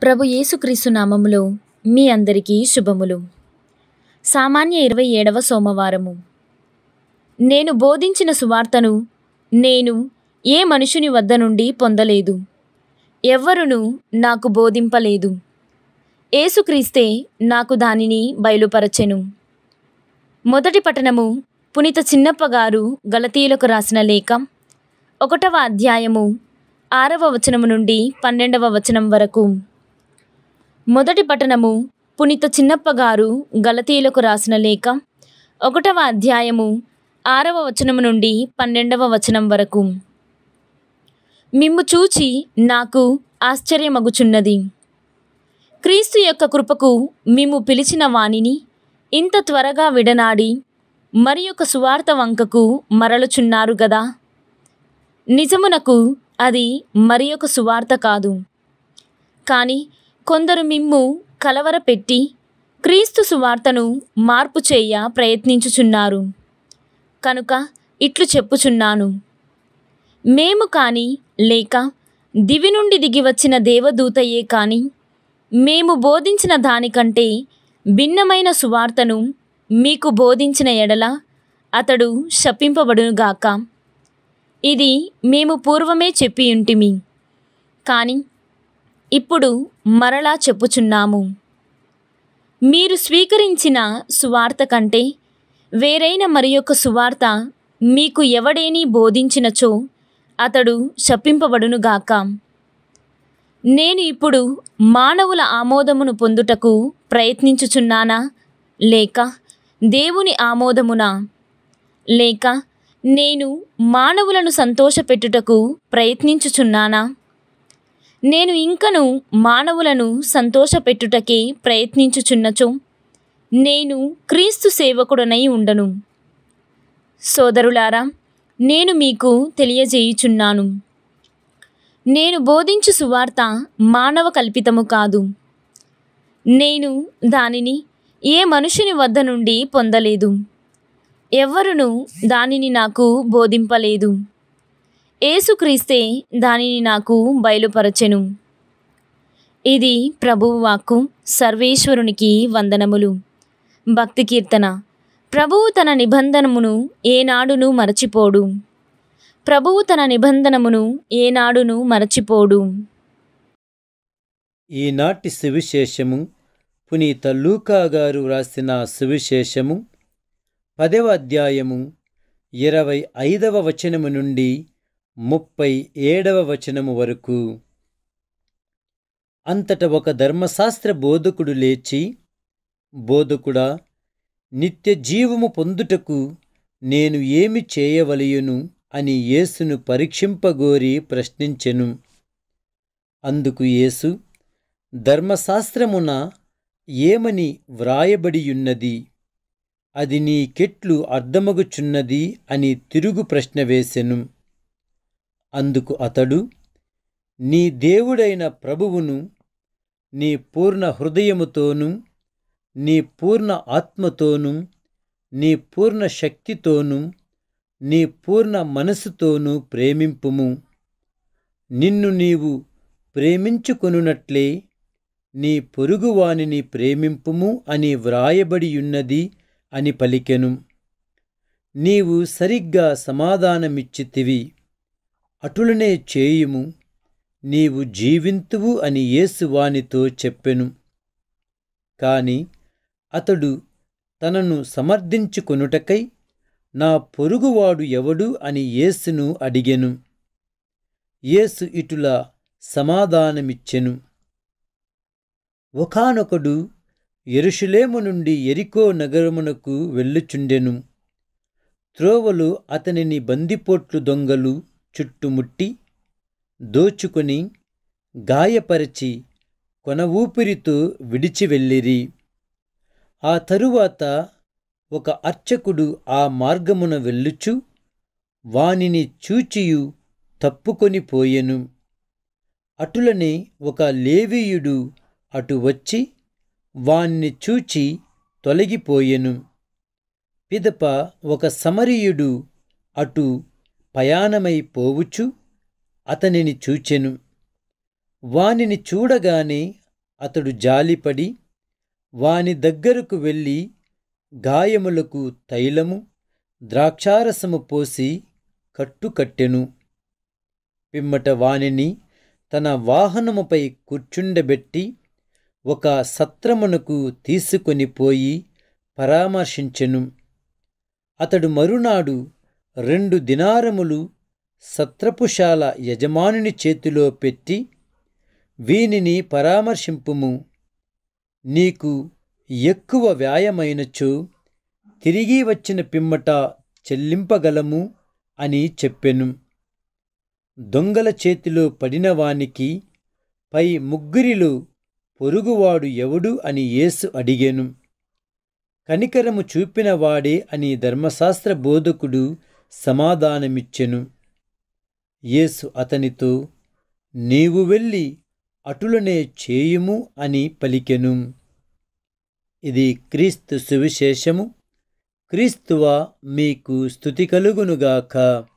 ప్రభు యేసుక్రీస్తు నామములో మీ అందరికీ శుభములు సామాన్య ఇరవై ఏడవ సోమవారము నేను బోధించిన సువార్తను నేను ఏ మనుషుని వద్ద నుండి పొందలేదు ఎవ్వరును నాకు బోధింపలేదు యేసుక్రీస్తే నాకు దానిని బయలుపరచెను మొదటి పట్టణము పునిత చిన్నప్ప గారు గలతీయులకు రాసిన లేఖ ఒకటవ అధ్యాయము ఆరవ వచనము నుండి పన్నెండవ వచనం వరకు మొదటి పట్టణము పునిత చిన్నప్ప గారు గలతీయులకు రాసిన లేఖ ఒకటవ అధ్యాయము ఆరవ వచనము నుండి పన్నెండవ వచనం వరకు మిమ్ము చూచి నాకు ఆశ్చర్యమగుచున్నది క్రీస్తు యొక్క కృపకు మిమ్ము పిలిచిన వానిని ఇంత త్వరగా విడనాడి మరి ఒక సువార్త వంకకు మరలుచున్నారు గదా నిజమునకు అది మరి ఒక సువార్త కాదు కానీ కొందరు మిమ్ము కలవరపెట్టి క్రీస్తు సువార్తను మార్పు చేయ ప్రయత్నించుచున్నారు కనుక ఇట్లు చెప్పుచున్నాను మేము కాని లేక దివి నుండి దిగి వచ్చిన దేవదూతయే కాని మేము బోధించిన దానికంటే భిన్నమైన సువార్తను మీకు బోధించిన ఎడల అతడు శపింపబడునుగాక ఇది మేము పూర్వమే చెప్పియుంటిమి కానీ ఇప్పుడు మరలా చెప్పుచున్నాము మీరు స్వీకరించిన సువార్త కంటే వేరైన మరి యొక్క సువార్త మీకు ఎవడేని బోధించినచో అతడు శపింపబడునుగాక నేను ఇప్పుడు మానవుల ఆమోదమును పొందుటకు ప్రయత్నించుచున్నానా లేక దేవుని ఆమోదమునా లేక నేను మానవులను సంతోషపెట్టుటకు ప్రయత్నించుచున్నానా నేను ఇంకను మానవులను సంతోషపెట్టుటకే ప్రయత్నించుచున్నచో నేను క్రీస్తు సేవకుడనై ఉండను సోదరులారా నేను మీకు తెలియజేయుచున్నాను నేను బోధించు సువార్త మానవ కల్పితము కాదు నేను దానిని ఏ మనుషుని వద్ద నుండి పొందలేదు ఎవ్వరును దానిని నాకు బోధింపలేదు ఏసుక్రీస్తే దానిని నాకు బయలుపరచెను ఇది ప్రభువు వాక్కు సర్వేశ్వరునికి వందనములు భక్తి కీర్తన ప్రభువు తన నిబంధనమును ఏనాడును మరచిపోడు ప్రభువు తన నిబంధనమును ఏనాడును మరచిపోడు ఈనాటి సువిశేషము పునీత లూకా గారు రాసిన సువిశేషము పదవ అధ్యాయము ఇరవై ఐదవ వచనము నుండి ముప్పై ఏడవ వచనము వరకు అంతట ఒక ధర్మశాస్త్ర బోధకుడు లేచి బోధకుడా నిత్య జీవము పొందుటకు నేను ఏమి చేయవలయును అని యేసును పరీక్షింపగోరి ప్రశ్నించెను అందుకు యేసు ధర్మశాస్త్రమున ఏమని వ్రాయబడియున్నది అది నీకెట్లు అర్థమగుచున్నది అని తిరుగు ప్రశ్న వేసెను అందుకు అతడు నీ దేవుడైన ప్రభువును నీ పూర్ణ హృదయముతోనూ నీ పూర్ణ ఆత్మతోనూ నీ పూర్ణ శక్తితోనూ నీ పూర్ణ మనసుతోనూ ప్రేమింపుము నిన్ను నీవు ప్రేమించుకొనున్నట్లే నీ పొరుగువానిని ప్రేమింపుము అని వ్రాయబడియున్నది అని పలికెను నీవు సరిగ్గా సమాధానమిచ్చితివి అటులనే చేయుము నీవు జీవింతువు అని యేసు వానితో చెప్పెను కాని అతడు తనను సమర్థించుకొనుటకై నా పొరుగువాడు ఎవడు అని యేసును అడిగెను యేసు ఇటులా సమాధానమిచ్చెను ఒకానొకడు ఎరుషులేము నుండి ఎరికో నగరమునకు వెళ్ళుచుండెను త్రోవలు అతనిని బందిపోట్లు దొంగలు చుట్టుముట్టి దోచుకొని గాయపరచి కొన ఊపిరితో విడిచి వెళ్ళిరి ఆ తరువాత ఒక అర్చకుడు ఆ మార్గమున వెళ్ళుచు వానిని చూచియు తప్పుకొని పోయెను అటులనే ఒక లేవీయుడు అటు వచ్చి వాణ్ణి చూచి తొలగిపోయెను పిదప ఒక సమరీయుడు అటు పయాణమై పోవుచు అతనిని చూచెను వానిని చూడగానే అతడు జాలిపడి వాని దగ్గరకు వెళ్ళి గాయములకు తైలము ద్రాక్షారసము పోసి కట్టుకట్టెను పిమ్మట వానిని తన వాహనముపై కూర్చుండబెట్టి ఒక సత్రమునకు తీసుకొని పోయి పరామర్శించెను అతడు మరునాడు రెండు దినారములు సత్రపుశాల యజమానుని చేతిలో పెట్టి వీనిని పరామర్శింపుము నీకు ఎక్కువ వ్యాయమైనచో తిరిగి వచ్చిన పిమ్మట చెల్లింపగలము అని చెప్పెను దొంగల చేతిలో పడిన వానికి పై ముగ్గురిలో పొరుగువాడు ఎవడు అని యేసు అడిగెను కనికరము చూపిన వాడే అని ధర్మశాస్త్ర బోధకుడు సమాధానమిచ్చెను యేసు అతనితో నీవు వెళ్ళి అటులనే చేయుము అని పలికెను ఇది క్రీస్తు సువిశేషము క్రీస్తువ మీకు స్థుతి కలుగునుగాక